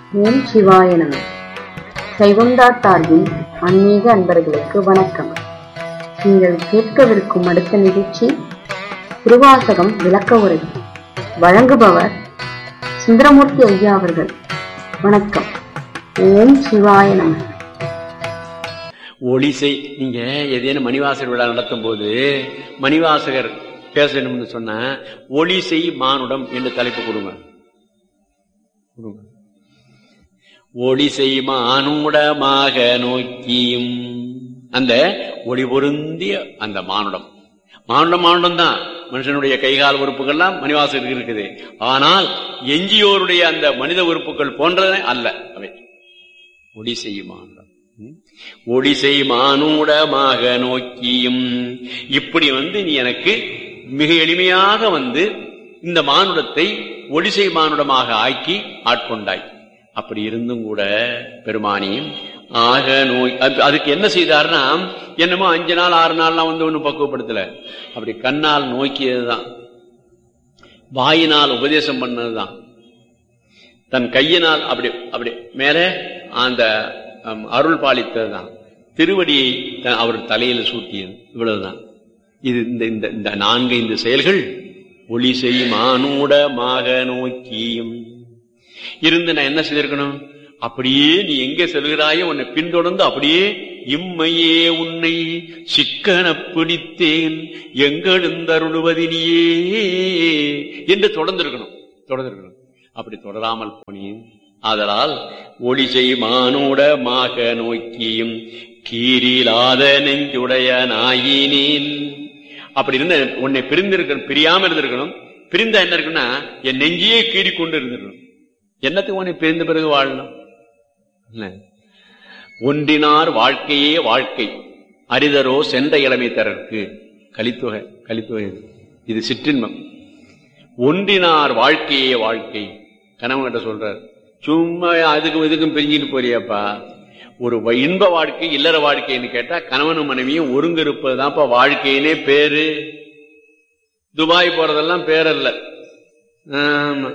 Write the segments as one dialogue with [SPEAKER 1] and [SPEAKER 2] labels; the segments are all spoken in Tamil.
[SPEAKER 1] ஓம் சிவாய நம சைவந்தா சார்பில் ஆன்மீக அன்பர்களுக்கு வணக்கம் நீங்கள் கேட்கவிருக்கும் அடுத்த நிகழ்ச்சி திருவாசகம் விளக்க உரை வழங்குபவர் சுந்தரமூர்த்தி ஐயா அவர்கள் வணக்கம் ஓம் சிவாய நம
[SPEAKER 2] ஒளிசை நீங்க ஏதேனும் மணிவாசகர் விழா நடத்தும் போது மணிவாசகர் பேசணும்னு சொன்னா ஒளிசை மானுடம் என்று தலைப்பு கொடுங்க கொடுங்க. ஒளிசை மானுடமாக நோக்கியும் அந்த ஒளி பொருந்திய அந்த மானுடம் மானுடம் மானுடம் தான் மனுஷனுடைய கைகால் உறுப்புகள்லாம் மணிவாசகருக்கு இருக்குது ஆனால் எஞ்சியோருடைய அந்த மனித உறுப்புகள் போன்றன அல்ல அவை ஒளி செய்யுமானுடம் ஒளி செய்மானுடமாக நோக்கியும் இப்படி வந்து நீ எனக்கு மிக எளிமையாக வந்து இந்த மானுடத்தை ஒளிசை மானுடமாக ஆக்கி ஆட்கொண்டாய் அப்படி இருந்தும் கூட பெருமானியும் ஆக நோய் அது- அதுக்கு என்ன செய்தார்னா என்னமோ அஞ்சு நாள் ஆறு நாள்லாம் வந்து ஒன்னும் பக்குவப்படுத்தல அப்படி கண்ணால் நோக்கியதுதான் வாயினால் உபதேசம் பண்ணதுதான் தன் கையினால் அப்படி அப்படி மேலே அந்த அம், அருள் பாலித்ததுதான் திருவடியை த- அவர் தலையில சூட்டியது இவ்வளவுதான் இது இந்த இந்த இந்த நான்கு இந்த செயல்கள் ஒளி செய்யும் ஆனூடமாக நோக்கியும் இருந்து நான் என்ன செய்திருக்கணும் அப்படியே நீ எங்க செல்கிறாயோ உன்னை பின்தொடர்ந்து அப்படியே இம்மையே உன்னை சிக்கன பிடித்தேன் எங்கெழுந்தருளுவதினியே என்று தொடர்ந்திருக்கணும் தொடர்ந்திருக்கணும் அப்படி தொடராமல் போனேன் ஆதலால் ஒளி செய்மானோடமாக நோக்கியும் கீரிலாத நெஞ்சுடைய நாயினேன் அப்படி இருந்த உன்னை பிரிந்திருக்கணும் பிரியாம இருந்திருக்கணும் பிரிந்தா என்ன இருக்குன்னா என் நெஞ்சியே கீறி கொண்டு இருந்திருக்கணும் என்னத்துக்கு உன்னை பிரிந்த பிறகு வாழணும் இல்ல? ஒன்றினார் வாழ்க்கையே வாழ்க்கை அரிதரோ சென்ற இளமை தரற்கு கலித்தொகை கலித்தொகை இது. இது சிற்றின்பம் ஒன்றினார் வாழ்க்கையே வாழ்க்கை கணவன்கிட்ட சொல்றார் சும்மா அதுக்கும் இதுக்கும் பிரிஞ்சிட்டு போறியாப்பா ஒரு வ- இன்ப வாழ்க்கை இல்லற வாழ்க்கைன்னு கேட்டா கணவனும் மனைவியும் ஒருங்கு இருப்பதுதான்ப்பா வாழ்க்கையினே பேரு துபாய் போறதெல்லாம் பேரல்ல ஆமா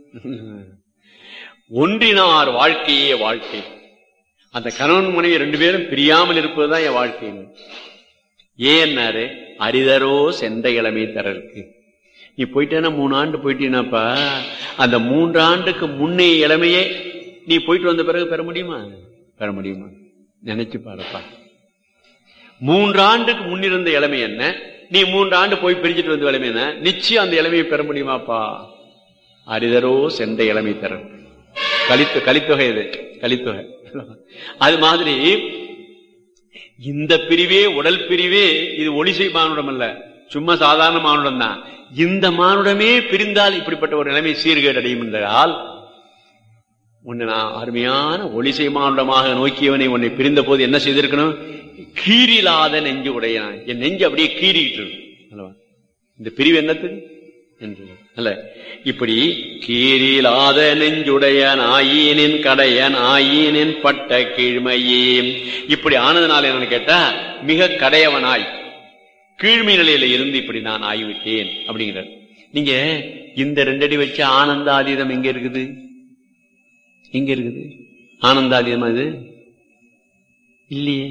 [SPEAKER 2] ஒன்றினார் வாழ்க்கையே வாழ்க்கை அந்த கணவன் மனைவி ரெண்டு பேரும் பிரியாமல் இருப்பதுதான் என் வாழ்க்கை ஏன்னாரு அரிதரோ சென்ற இளமை தரருக்கு நீ போயிட்டேன்னா மூணு ஆண்டு போயிட்டீனாப்பா அந்த மூன்று ஆண்டுக்கு முன்னே இளமையே நீ போயிட்டு வந்த பிறகு பெற முடியுமா பெற முடியுமா நினைச்சு பாருப்பா மூன்று ஆண்டுக்கு முன்னிருந்த இளமை என்ன நீ மூன்று ஆண்டு போய் பிரிஞ்சிட்டு வந்த இளமை என்ன நிச்சயம் அந்த இளமையை பெற முடியுமாப்பா அரிதரோ சென்ற இளமை தரன் கலித்து கலித்தொகை இது கலித்தொகை அது மாதிரி இந்த பிரிவே உடல் பிரிவே இது ஒளிசை மானுடம் அல்ல சும்மா சாதாரண மானுடம் தான் இந்த மானுடமே பிரிந்தால் இப்படிப்பட்ட ஒரு நிலைமை சீர்கேடு அடையும் என்றால் உன்னை நான் அருமையான ஒளிசை மானுடமாக நோக்கியவனை உன்னை பிரிந்த போது என்ன செய்திருக்கணும் கீறிலாத நெஞ்சு உடையனான் என் நெஞ்சு அப்படியே கீறிட்டு இருக்கு. அல்லவா? இந்த பிரிவு என்னத்துக்கு என்று அல்ல இப்படி கீரிலாத நெஞ்சுடையன் ஆயினின் கடையன் ஆயினின் பட்ட கீழ்மையே இப்படி ஆனதுனால என்னன்னு கேட்டா மிக கடையவனாய் கீழ்மை நிலையில இருந்து இப்படி நான் ஆகிவிட்டேன் அப்படிங்கிறார் நீங்க இந்த ரெண்டடி வச்சு ஆனந்தாதீதம் எங்க இருக்குது எங்க இருக்குது ஆனந்தாதீதம் அது இல்லையே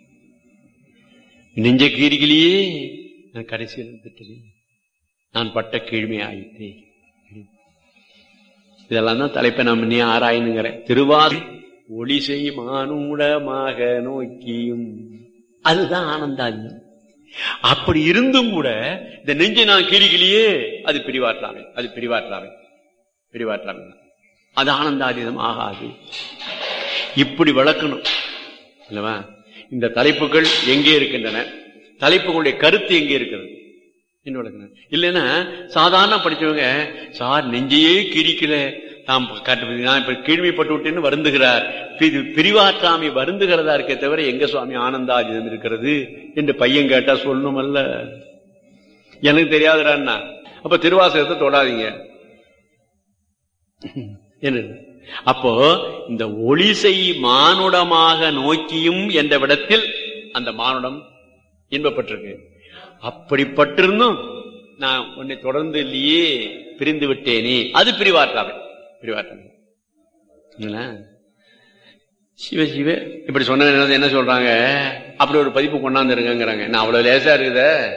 [SPEAKER 2] நெஞ்ச கீரிகளையே நான் கடைசியில் இருந்துட்டேன் நான் பட்ட கீழ்மை ஆயிட்டேன் இதெல்லாம் தான் தலைப்பை நாம் நீ ஆராயணுங்கிறேன் திருவாரி ஒளி செய்மானூடமாக நோக்கியும் அதுதான் ஆனந்தாதியம் அப்படி இருந்தும் கூட இந்த நெஞ்சை நான் கீரிகளையே அது பிரிவாற்றாமை அது பிரிவாற்றாமை பிரிவாற்றாமை அது ஆனந்தாதீதம் ஆகாது இப்படி விளக்கணும் இல்லவா இந்த தலைப்புகள் எங்கே இருக்கின்றன தலைப்புகளுடைய கருத்து எங்கே இருக்கிறது என்ன விளக்கணும் இல்லைன்னா சாதாரண படிச்சவங்க சார் நெஞ்சையே கிரிக்கல தாம் கட்டு- நான் இப்ப கீழ்மைப்பட்டு விட்டேன்னு வருந்துகிறார் இது பிரிவாற்றாமை வருந்துகிறதா இருக்கே தவிர எங்க சுவாமி ஆனந்தாஜிதம் இருக்கிறது என்று பையன் கேட்டா சொல்லணும் அல்ல எனக்கு தெரியாதுடான்னா அப்ப திருவாசகத்தை தொடாதீங்க என்ன அப்போ இந்த ஒளிசை மானுடமாக நோக்கியும் என்ற விடத்தில் அந்த மானுடம் இன்பப்பட்டிருக்கு அப்படிப்பட்டிருந்தும் நான் உன்னை தொடர்ந்து இல்லையே பிரிந்து விட்டேனே அது பிரிவாற்றாமை பிரிவாற்றாமை இல்லைங்களா? சிவ சிவ இப்படி சொன்ன என்ன சொல்றாங்க அப்படி ஒரு பதிப்பு கொண்டாந்து இருங்கிறாங்க நான் அவ்வளவு லேசா இருக்குதே